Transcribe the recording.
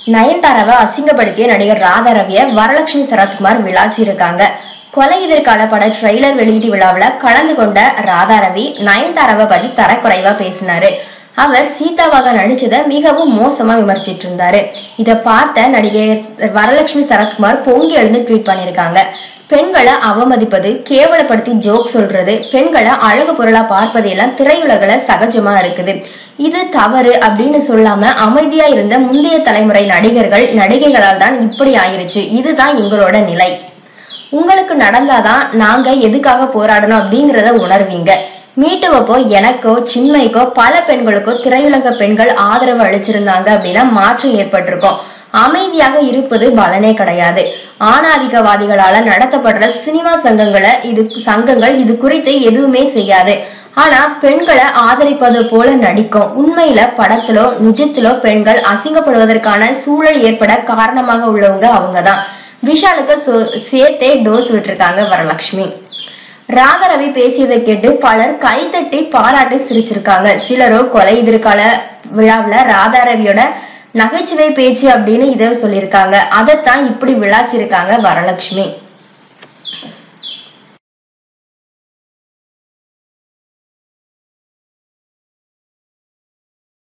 நயன்தாராவை அசிங்கப்படுத்திய நடிகர் ராதா ரவிய வரலட்சுமி சரத்குமார் விளாசி இருக்காங்க கொலை எதிர்கால பட ட்ரெய்லர் வெளியீட்டு விழாவுல கலந்து கொண்ட ராதா ரவி நயன்தாராவை பத்தி தரக்குறைவா பேசினாரு அவர் சீதாவாக நடிச்சதை மிகவும் மோசமா விமர்சிட்டு இருந்தாரு இத பார்த்த நடிகை வரலட்சுமி சரத்குமார் பொங்கி எழுந்து ட்வீட் பண்ணிருக்காங்க பெண்களை அவமதிப்பது கேவலப்படுத்தி ஜோக் சொல்றது பெண்களை அழகு பொருளா பார்ப்பது எல்லாம் திரையுலகில சகஜமா இருக்குது இது தவறு அப்படின்னு சொல்லாம அமைதியா இருந்த முந்தைய தலைமுறை நடிகர்கள் நடிகைகளால் தான் இப்படி ஆயிருச்சு இதுதான் எங்களோட நிலை உங்களுக்கு நடந்தாதான் நாங்க எதுக்காக போராடணும் அப்படிங்கறத உணர்வீங்க மீட்டுவப்போ எனக்கோ சின்மைக்கோ பல பெண்களுக்கோ திரையுலக பெண்கள் ஆதரவு அளிச்சிருந்தாங்க அப்படின்னா மாற்றம் ஏற்பட்டிருக்கும் அமைதியாக இருப்பது பலனே கிடையாது ஆணாதிக்கவாதிகளால நடத்தப்படுற சினிமா சங்கங்களை இது சங்கங்கள் இது குறித்து எதுவுமே செய்யாது ஆனா பெண்களை ஆதரிப்பது போல நடிக்கும் உண்மையில படத்திலோ நிஜத்திலோ பெண்கள் அசிங்கப்படுவதற்கான சூழல் ஏற்பட காரணமாக உள்ளவங்க அவங்கதான் விஷாலுக்கு சோ- சேர்த்தே டோஸ் விட்டுருக்காங்க வரலட்சுமி ராதாரவி பேசியதை கேட்டு பலர் கைத்தட்டி பாராட்டி சிரிச்சிருக்காங்க சிலரோ கொலை எதிர்கால விழாவுல ராதாரவியோட நகைச்சுவை பேச்சு அப்படின்னு இதை சொல்லியிருக்காங்க அதைத்தான் இப்படி விளாசிருக்காங்க வரலட்சுமி